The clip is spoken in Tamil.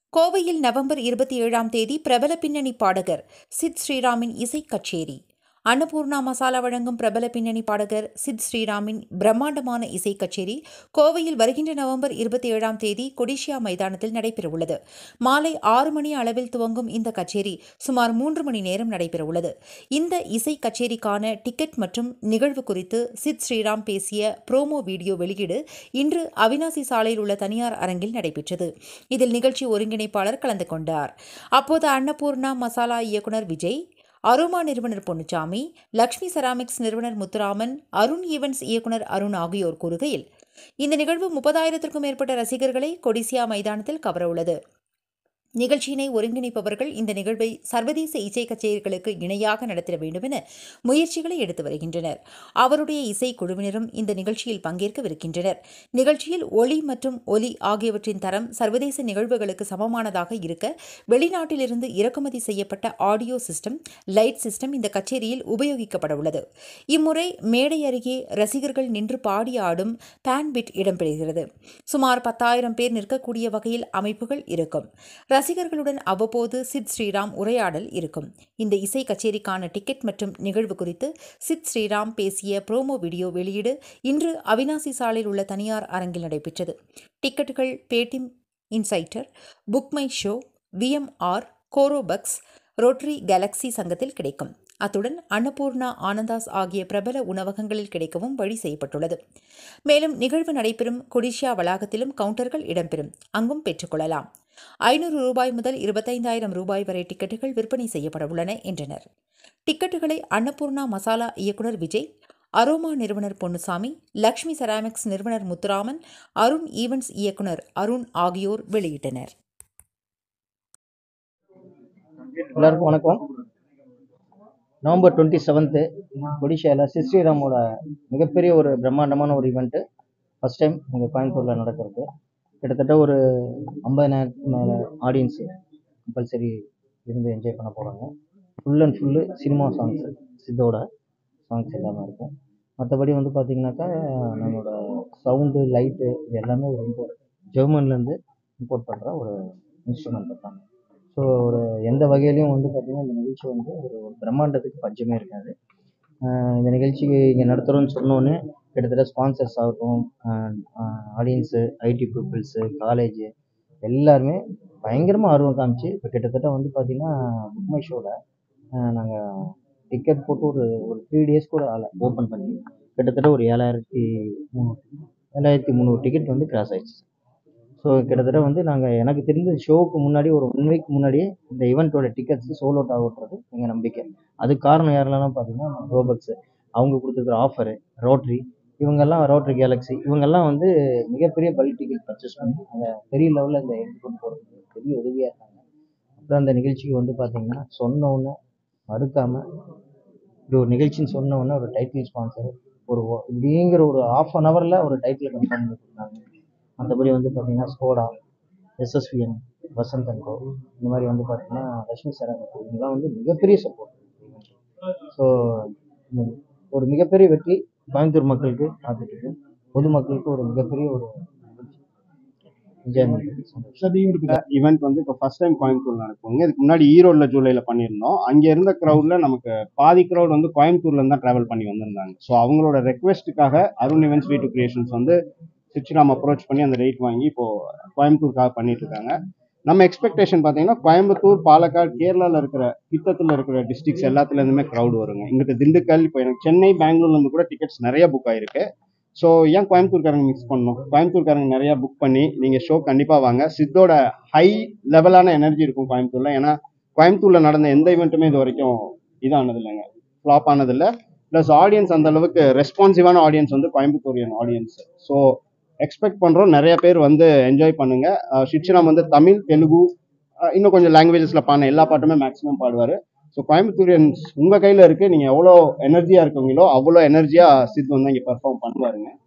கோவையில் நவம்பர் இருபத்தி ஏழாம் தேதி பிரபல பின்னணி பாடகர் சித் ஸ்ரீராமின் இசை கச்சேரி அன்னபூர்ணா மசாலா வழங்கும் பிரபல பின்னணி பாடகர் சித் ஸ்ரீராமின் பிரம்மாண்டமான இசை கச்சேரி கோவையில் வருகின்ற நவம்பர் இருபத்தி ஏழாம் தேதி கொடிஷியா மைதானத்தில் நடைபெறவுள்ளது மாலை ஆறு மணி அளவில் துவங்கும் இந்த கச்சேரி சுமார் மூன்று மணி நேரம் நடைபெறவுள்ளது இந்த இசை கச்சேரிக்கான டிக்கெட் மற்றும் நிகழ்வு குறித்து சித் ஸ்ரீராம் பேசிய ப்ரோமோ வீடியோ வெளியீடு இன்று அவினாசி சாலையில் உள்ள தனியார் அரங்கில் நடைபெற்றது இதில் நிகழ்ச்சி ஒருங்கிணைப்பாளர் கலந்து கொண்டார் அப்போது அன்னபூர்ணா மசாலா இயக்குனர் விஜய் அரோமா நிறுவனர் பொன்னுச்சாமி லக்ஷ்மி செராமிக்ஸ் நிறுவனர் முத்துராமன் அருண் ஈவென்ட்ஸ் இயக்குனர் அருண் ஆகியோர் கூறுகையில் இந்த நிகழ்வு முப்பதாயிரத்திற்கும் மேற்பட்ட ரசிகர்களை கொடிசியா மைதானத்தில் கவரவுள்ளது நிகழ்ச்சியினை ஒருங்கிணைப்பவர்கள் இந்த நிகழ்வை சர்வதேச இசை கச்சேரிகளுக்கு இணையாக நடத்திட வேண்டும் என முயற்சிகளை எடுத்து வருகின்றனர் அவருடைய இசை குழுவினரும் இந்த நிகழ்ச்சியில் பங்கேற்கவிருக்கின்றனர் நிகழ்ச்சியில் ஒளி மற்றும் ஒலி ஆகியவற்றின் தரம் சர்வதேச நிகழ்வுகளுக்கு சமமானதாக இருக்க வெளிநாட்டிலிருந்து இறக்குமதி செய்யப்பட்ட ஆடியோ சிஸ்டம் லைட் சிஸ்டம் இந்த கச்சேரியில் உபயோகிக்கப்பட உள்ளது இம்முறை மேடை அருகே ரசிகர்கள் நின்று பாடி ஆடும் பேன் பிட் இடம்பெறுகிறது சுமார் பத்தாயிரம் பேர் நிற்கக்கூடிய வகையில் அமைப்புகள் இருக்கும் ரசிகர்களுடன் அவ்வப்போது சித் ஸ்ரீராம் உரையாடல் இருக்கும் இந்த இசை கச்சேரிக்கான டிக்கெட் மற்றும் நிகழ்வு குறித்து சித் ஸ்ரீராம் பேசிய ப்ரோமோ வீடியோ வெளியீடு இன்று அவினாசி சாலையில் உள்ள தனியார் அரங்கில் நடைபெற்றது டிக்கெட்டுகள் Paytm Insider Book My Show VMR கோரோபக்ஸ் ரோட்டரி கேலக்ஸி சங்கத்தில் கிடைக்கும் அத்துடன் அன்னபூர்ணா ஆனந்தாஸ் ஆகிய பிரபல உணவகங்களில் கிடைக்கவும் வழி செய்யப்பட்டுள்ளது மேலும் நிகழ்வு நடைபெறும் கொடிஷியா வளாகத்திலும் கவுண்டர்கள் இடம்பெறும் அங்கும் பெற்றுக்கொள்ளலாம் ஐநூறு ரூபாய் முதல் இருபத்தைந்தாயிரம் ரூபாய் வரை டிக்கெட்டுகள் விற்பனை செய்யப்பட உள்ளன என்றனர் டிக்கெட்டுகளை அன்னபூர்ணா மசாலா இயக்குனர் விஜய் அரோமா நிறுவனர் பொன்னுசாமி லக்ஷ்மி செராமிக்ஸ் நிறுவனர் முத்துராமன் அருண் ஈவென்ட்ஸ் இயக்குனர் அருண் ஆகியோர் வெளியிட்டனர் எல்லாருக்கும் வணக்கம் நவம்பர் டுவெண்ட்டி செவன்த்து ஒடிஷாவில் ஸ்ரீராமோட மிகப்பெரிய ஒரு பிரம்மாண்டமான ஒரு ஈவெண்ட்டு ஃபஸ்ட் டைம் இங்கே கோயம்புத்தூரில் நடக்கிறது கிட்டத்தட்ட ஒரு ஐம்பதினாயிரத்துக்கு மேலே ஆடியன்ஸு கம்பல்சரி இருந்து என்ஜாய் பண்ண போகிறாங்க full and full cinema songs சித்தோட சாங்ஸ் எல்லாமே இருக்கும் மற்றபடி வந்து பார்த்திங்கனாக்கா நம்மளோட சவுண்டு லைட்டு இது எல்லாமே ஒரு இம்போர்ட் ஜெர்மன்லேருந்து இம்போர்ட் பண்ணுற ஒரு இன்ஸ்ட்ருமெண்ட் இருக்காங்க ஸோ ஒரு எந்த வகையிலையும் வந்து பார்த்திங்கன்னா இந்த நிகழ்ச்சி வந்து ஒரு ஒரு பிரம்மாண்டத்துக்கு பஞ்சமே இருக்காது ஆஹ் இந்த நிகழ்ச்சி இங்கே நடத்துகிறோன்னு சொன்னோன்னே கிட்டத்தட்ட ஸ்பான்சர்ஸ் ஆகட்டும் ஆடியன்ஸு ஐடி பீப்புள்ஸு காலேஜு எல்லாருமே பயங்கரமாக ஆர்வம் காமிச்சு இப்போ கிட்டத்தட்ட வந்து பார்த்திங்கன்னா புக் மை ஷோவில் நாங்கள் டிக்கெட் போட்டு ஒரு ஒரு த்ரீ டேஸ் கூட ஆகலை ஓப்பன் பண்ணி கிட்டத்தட்ட ஒரு ஏழாயிரத்தி முந்நூறு ஏழாயிரத்தி முந்நூறு டிக்கெட் வந்து கிராஸ் ஆயிடுச்சு ஸோ கிட்டத்தட்ட வந்து நாங்கள் எனக்கு தெரிஞ்ச ஷோவுக்கு முன்னாடி ஒரு ஒன் வீக் முன்னாடியே இந்த ஈவெண்ட்டோட டிக்கெட்ஸ் சோல் அவுட் ஆகுன்றது எங்கள் நம்பிக்கை அதுக்கு காரணம் யாரெல்லாம் பார்த்தீங்கன்னா ரோபக்ஸு அவங்க கொடுத்துருக்குற ஆஃபரு ரோட்ரி இவங்கெல்லாம் ரோட்ரி கேலக்ஸி இவங்கெல்லாம் வந்து மிகப்பெரிய பல்க் டிக்கெட் பர்ச்சேஸ் பண்ணி அதை பெரிய லெவலில் இந்த எடுத்து கொண்டு போகிறதுக்கு பெரிய உதவியாக இருக்காங்க அப்புறம் அந்த நிகழ்ச்சிக்கு வந்து பார்த்தீங்கன்னா சொன்ன உடனே மறுக்காமல் இப்படி ஒரு நிகழ்ச்சின்னு சொன்ன உடனே ஒரு டைட்டில் ஸ்பான்சர் ஒரு ஒ- இப்படிங்கிற ஒரு ஆஃப் அன் ஹவரில் ஒரு டைட்டில் கன்ஃபார்ம் பண்ணி கொடுத்தாங்க மற்றபடி வந்து பார்த்தீங்கன்னா Skoda SSVN Vasanth and co இந்த மாதிரி வந்து பார்த்தீங்கன்னா லட்சுமி செராமிக் இவங்கெல்லாம் வந்து மிகப்பெரிய சப்போர்ட் ஸோ ஒரு மிகப்பெரிய வெற்றி கோயம்புத்தூர் மக்களுக்கு காத்துட்டு இருக்கு பொதுமக்களுக்கு ஒரு மிகப்பெரிய ஒரு என்ஜாய்மெண்ட் சந்தோஷம் ஈவெண்ட் வந்து இப்போ ஃபர்ஸ்ட் டைம் கோயம்புத்தூர்ல நடக்குங்க இதுக்கு முன்னாடி ஈரோட்ல ஜூலைல பண்ணியிருந்தோம் அங்க இருந்த க்ரௌட்ல நமக்கு பாதி க்ரௌட் வந்து கோயம்புத்தூர்ல இருந்து தான் டிராவல் பண்ணி வந்திருந்தாங்க ஸோ அவங்களோட ரெக்வெஸ்ட்டுக்காக Arun events V two creations வந்து சிச்சிராம் அப்ரோச் பண்ணி அந்த ரேட் வாங்கி இப்போ கோயம்புத்தூருக்காக பண்ணிட்டு இருக்காங்க நம்ம எக்ஸ்பெக்டேஷன் பார்த்தீங்கன்னா கோயம்புத்தூர் பாலக்காடு கேரளால இருக்கிற கிட்டத்தில் இருக்கிற டிஸ்ட்ரிக்ஸ் எல்லாத்துல இருந்துமே க்ரௌட் வருங்க இங்கிட்ட திண்டுக்கல் இப்போ எனக்கு சென்னை பெங்களூர்ல இருந்து கூட டிக்கெட்ஸ் நிறைய புக் ஆயிருக்கு ஸோ ஏன் கோயம்புத்தூர்காரங்க மிக்ஸ் பண்ணணும் கோயம்புத்தூர்காரங்க நிறைய புக் பண்ணி நீங்கள் ஷோ கண்டிப்பாக வாங்க சித்தோட ஹை லெவலான எனர்ஜி இருக்கும் கோயம்புத்தூர்ல ஏன்னா கோயம்புத்தூர்ல நடந்த எந்த ஈவெண்ட்டுமே இது வரைக்கும் இதானது இல்லைங்க ஃப்ளாப் ஆனதில்லை ப்ளஸ் ஆடியன்ஸ் அந்த அளவுக்கு ரெஸ்பான்சிவான ஆடியன்ஸ் வந்து கோயம்புத்தூரியன் ஆடியன்ஸ் ஸோ எக்ஸ்பெக்ட் பண்ணுறோம் நிறைய பேர் வந்து என்ஜாய் பண்ணுங்க ஷிட்சிராம் வந்து தமிழ் தெலுங்கு அஹ் இன்னும் கொஞ்சம் லாங்குவேஜஸில் பாடின எல்லா பாட்டுமே மேக்ஸிமம் பாடுவார் ஸோ கோயம்புத்தூரியன்ஸ் உங்கள் கையில் இருக்குது நீங்கள் எவ்வளோ எனர்ஜியாக இருக்கீங்களோ அவ்வளோ எனர்ஜியாக சித் வந்து இங்கே பெர்ஃபார்ம் பண்ணுவாருங்க